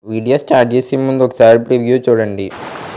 video start చేసే ముందు ఒకసారి ప్రివ్యూ చూడండి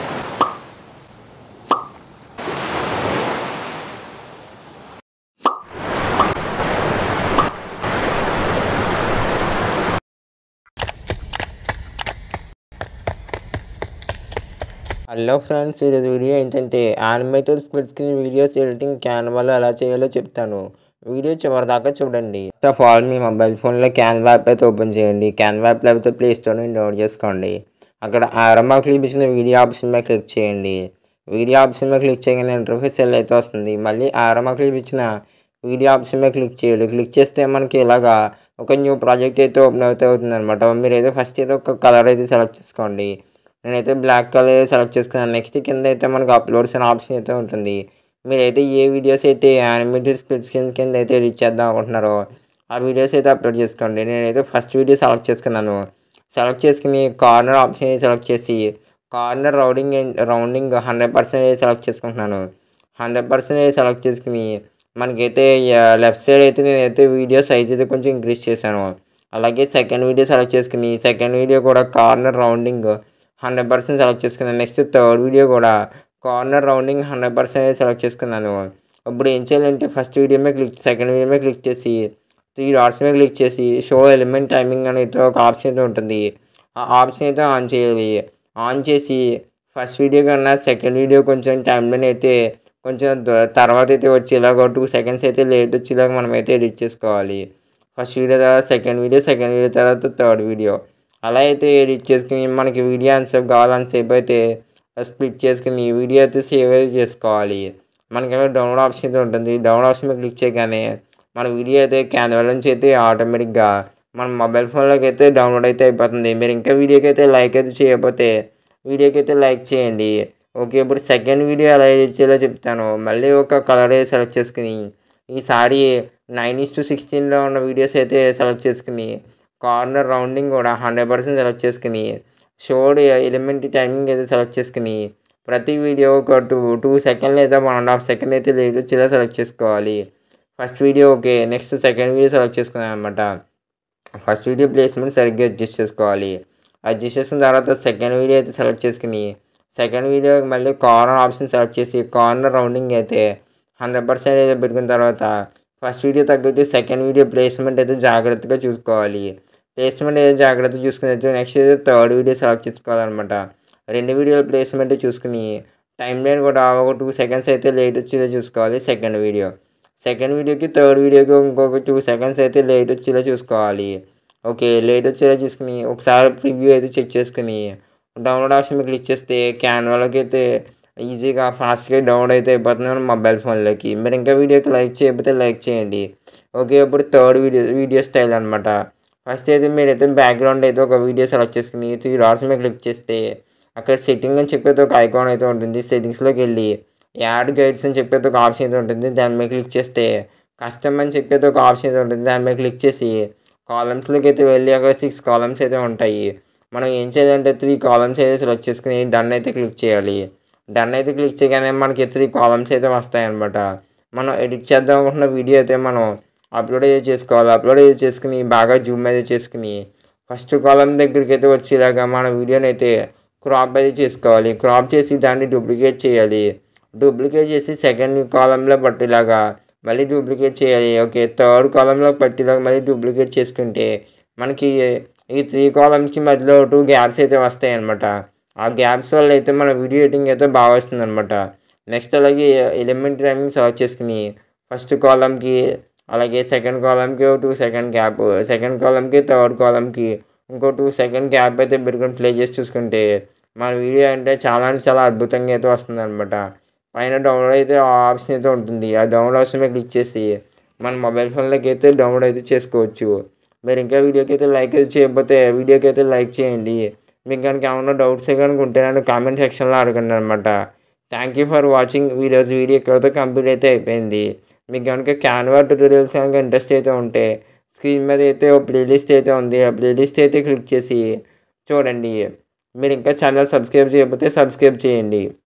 హలో ఫ్రెండ్స్ ఈరోజు వీడియో ఏంటంటే animated split screen videos editing క్యాన్వాలో ఎలా చేయాలో చెప్తాను వీడియో చివరి దాకా చూడండి ఫస్ట్ ఆఫ్ ఆల్ మీ మొబైల్ ఫోన్లో క్యాన్వా యాప్ అయితే ఓపెన్ చేయండి క్యాన్వా యాప్ లేకపోతే ప్లే స్టోర్ నుంచి డౌన్లోడ్ చేసుకోండి అక్కడ ఆరంభ క్లిక్ ఇచ్చిన వీడియో ఆప్షన్ మీద క్లిక్ చేయండి వీడియో ఆప్షన్ మీద క్లిక్ చేయగానే ఇంటర్ఫేస్ ఎలా అయితే వస్తుంది మళ్ళీ ఆరంభ క్లిక్ ఇచ్చిన వీడియో ఆప్షన్ మీద క్లిక్ చేయాలి క్లిక్ చేస్తే మనకి ఇలాగా ఒక న్యూ ప్రాజెక్ట్ అయితే ఓపెన్ అవుతూ అవుతుంది అనమాట మీరు అయితే ఫస్ట్ అయితే ఒక కలర్ అయితే సెలెక్ట్ చేసుకోండి నేనైతే బ్లాక్ కలర్ సెలెక్ట్ చేసుకున్నాను నెక్స్ట్ కింద అయితే మనకు అప్లోడ్స్ అనే ఆప్షన్ అయితే ఉంటుంది మీరైతే ఏ వీడియోస్ అయితే యానిమేటెడ్ స్ప్లిట్ స్క్రీన్ కింద అయితే రీచ్ చేద్దాం అనుకుంటున్నారో ఆ వీడియోస్ అయితే అప్లోడ్ చేసుకోండి నేనైతే ఫస్ట్ వీడియో సెలెక్ట్ చేసుకున్నాను సెలెక్ట్ చేసుకుని కార్నర్ ఆప్షన్ సెలెక్ట్ చేసి corner rounding rounding hundred percent select చేసుకుంటున్నాను హండ్రెడ్ పర్సెంట్ సెలెక్ట్ చేసుకుని మనకైతే లెఫ్ట్ సైడ్ అయితే నేనైతే వీడియో సైజ్ అయితే కొంచెం ఇంక్రీజ్ చేశాను అలాగే సెకండ్ వీడియో సెలెక్ట్ చేసుకుని సెకండ్ వీడియో కూడా corner rounding hundred percent select చేసుకున్నాను నెక్స్ట్ థర్డ్ వీడియో కూడా corner rounding hundred percent select చేసుకున్నాను ఇప్పుడు ఏం చేయాలంటే ఫస్ట్ వీడియో మీద క్లిక్ సెకండ్ వీడియో మీద క్లిక్ చేసి త్రీ డాట్స్ మీద క్లిక్ చేసి షో ఎలిమెంట్ టైమింగ్ అనేది ఒక ఆప్షన్ అయితే ఉంటుంది ఆ ఆప్షన్ అయితే ఆన్ చేయాలి ఆన్ చేసి ఫస్ట్ వీడియో కన్నా సెకండ్ వీడియో కొంచెం టైంలో అయితే కొంచెం తర్వాత అయితే వచ్చేలాగా టూ సెకండ్స్ అయితే లేట్ వచ్చేలాగా మనం అయితే ఎడిట్ చేసుకోవాలి ఫస్ట్ వీడియో తర్వాత సెకండ్ వీడియో సెకండ్ వీడియో తర్వాత థర్డ్ వీడియో అలా అయితే ఎడిట్ చేసుకుని మనకి వీడియో అంతసేపు కావాలంతసేపు అయితే స్ప్లిట్ చేసుకుని వీడియో అయితే సేవ్ అయితే చేసుకోవాలి మనకి డౌన్లోడ్ ఆప్షన్ అయితే ఉంటుంది డౌన్లోడ్ ఆప్షన్ మీద క్లిక్ చేయగానే మన వీడియో అయితే కెమెరా నుంచి అయితే ఆటోమేటిక్గా మన మొబైల్ ఫోన్లోకి అయితే డౌన్లోడ్ అయితే అయిపోతుంది మీరు ఇంకా వీడియోకి అయితే లైక్ అయితే చేయకపోతే వీడియోకి అయితే లైక్ చేయండి ఓకే ఇప్పుడు సెకండ్ వీడియో ఎలా ఎడిట్ చేయాలో చెప్తాను మళ్ళీ ఒక కలర్ సెలెక్ట్ చేసుకుని ఈసారి నైన్ ఇస్ టు సిక్స్టీన్లో ఉన్న వీడియోస్ అయితే సెలెక్ట్ చేసుకుని కార్నర్ రౌండింగ్ కూడా హండ్రెడ్ పర్సెంట్ సెలెక్ట్ చేసుకుని షోడ్ ఎలిమెంట్ టైమింగ్ అయితే సెలెక్ట్ చేసుకుని ప్రతి వీడియో ఒక టూ టూ సెకండ్ లేదా వన్ అండ్ హాఫ్ సెకండ్ అయితే లేట్ వచ్చేలా సెలెక్ట్ చేసుకోవాలి first video okay next second video select చేసుకున్నాను అనమాట ఫస్ట్ వీడియో ప్లేస్మెంట్ సరిగ్గా అడ్జస్ట్ చేసుకోవాలి అడ్జస్ట్ చేసుకున్న తర్వాత సెకండ్ వీడియో అయితే సెలెక్ట్ చేసుకుని సెకండ్ వీడియో మళ్ళీ కార్నర్ ఆప్షన్ సెలెక్ట్ చేసి కార్నర్ రౌండింగ్ అయితే హండ్రెడ్ పర్సెంట్ అయితే పెట్టుకున్న తర్వాత ఫస్ట్ వీడియో తగ్గట్టు సెకండ్ వీడియో ప్లేస్మెంట్ అయితే జాగ్రత్తగా చూసుకోవాలి ప్లేస్మెంట్ అయితే జాగ్రత్తగా చూసుకుని నెక్స్ట్ అయితే థర్డ్ వీడియో సెలెక్ట్ చేసుకోవాలన్నమాట రెండు వీడియోల ప్లేస్మెంట్ చూసుకుని టైం లైన్ కూడా ఒక టూ సెకండ్స్ అయితే లేట్ వచ్చేలా చూసుకోవాలి సెకండ్ వీడియో సెకండ్ వీడియోకి థర్డ్ వీడియోకి ఇంకొక టూ సెకండ్స్ అయితే లేట్ వచ్చేలా చూసుకోవాలి ఓకే లేట్ వచ్చేలా చూసుకుని ఒకసారి ప్రివ్యూ అయితే చెక్ చేసుకుని డౌన్లోడ్ ఆప్షన్ క్లిక్ చేస్తే క్యాన్వాలోకి అయితే ఈజీగా ఫాస్ట్గా డౌన్లోడ్ అయితే అయిపోతుంది మన మొబైల్ ఫోన్లోకి మీరు ఇంకా వీడియోకి లైక్ చేయకపోతే లైక్ చేయండి ఓకే ఇప్పుడు థర్డ్ వీడియో వీడియో స్టైల్ అనమాట ఫస్ట్ అయితే మీరైతే బ్యాక్గ్రౌండ్ అయితే ఒక వీడియో సెలెక్ట్ చేసుకుని త్రీ డాట్స్ మీద క్లిక్ చేస్తే అక్కడ సెట్టింగ్ అని చెప్పేది ఒక ఐకాన్ అయితే ఉంటుంది సెట్టింగ్స్లోకి వెళ్ళి యాడ్ గైడ్స్ అని చెప్పేది ఒక ఆప్షన్ అయితే ఉంటుంది దాని మీద క్లిక్ చేస్తే కస్టమ్ అని చెప్పేది ఒక ఆప్షన్ అయితే ఉంటుంది దాని మీద క్లిక్ చేసి కాలమ్స్లోకి అయితే వెళ్ళి అక్కడ సిక్స్ కాలమ్స్ అయితే ఉంటాయి మనం ఏం చేయాలంటే త్రీ కాలమ్స్ అయితే సెలెక్ట్ చేసుకుని డన్ అయితే క్లిక్ చేయాలి డన్ అయితే క్లిక్ చేయగానే మనకి త్రీ కాలమ్స్ అయితే వస్తాయి అనమాట మనం ఎడిట్ చేద్దాం అనుకుంటున్న వీడియో అయితే మనం అప్లోడ్ అయితే చేసుకోవాలి అప్లోడ్ అయితే చేసుకుని బాగా జూమ్ అయితే చేసుకుని ఫస్ట్ కాలం దగ్గరికి అయితే వచ్చేలాగా మన వీడియోని అయితే క్రాప్ అయితే చేసుకోవాలి క్రాప్ చేసి దాన్ని డూప్లికేట్ చేయాలి డూప్లికేట్ చేసి సెకండ్ కాలంలో పట్టేలాగా మళ్ళీ డూప్లికేట్ చేయాలి ఓకే థర్డ్ కాలంలో పట్టేలాగా మళ్ళీ డూప్లికేట్ చేసుకుంటే మనకి ఈ త్రీ కాలమ్స్కి మధ్యలో టూ గ్యాప్స్ అయితే వస్తాయి అనమాట ఆ గ్యాప్స్ వల్ల అయితే మన వీడియో ఎడిటింగ్ అయితే బాగా వస్తుంది అనమాట నెక్స్ట్ అలాగే ఎలిమెంట్ టైమింగ్ సెలెక్ట్ చేసుకుని ఫస్ట్ కాలంకి అలాగే సెకండ్ కాలంకి టూ సెకండ్ గ్యాప్ సెకండ్ కాలంకి థర్డ్ కాలంకి ఇంకో టూ సెకండ్ గ్యాప్ అయితే పెట్టుకొని ప్లే చేసి చూసుకుంటే మన వీడియో అంటే చాలా అంటే చాలా అద్భుతంగా అయితే వస్తుంది అనమాట పైన డౌన్లోడ్ అయితే ఆప్షన్ అయితే ఉంటుంది ఆ డౌన్లోడ్ ఆప్షన్ మీద క్లిక్ చేసి మన మొబైల్ ఫోన్లోకి అయితే డౌన్లోడ్ అయితే చేసుకోవచ్చు మీరు ఇంకా వీడియోకి అయితే లైక్ అయితే చేయకపోతే వీడియోకి అయితే లైక్ చేయండి మీకు కనుక ఏమైనా డౌట్స్ కనుక ఉంటే నన్ను కామెంట్ సెక్షన్లో అడగండి అనమాట thank you for watching videos video అయితే కంప్లీట్ అయితే అయిపోయింది మీకు కనుక క్యాన్వా ట్యూటోరియల్స్ కనుక ఇంట్రెస్ట్ అయితే ఉంటే స్క్రీన్ మీద అయితే ఒక ప్లేలిస్ట్ అయితే ఉంది ఆ ప్లేలిస్ట్ అయితే క్లిక్ చేసి చూడండి మీరు ఇంకా ఛానల్ సబ్స్క్రైబ్ చేయకపోతే సబ్స్క్రైబ్ చేయండి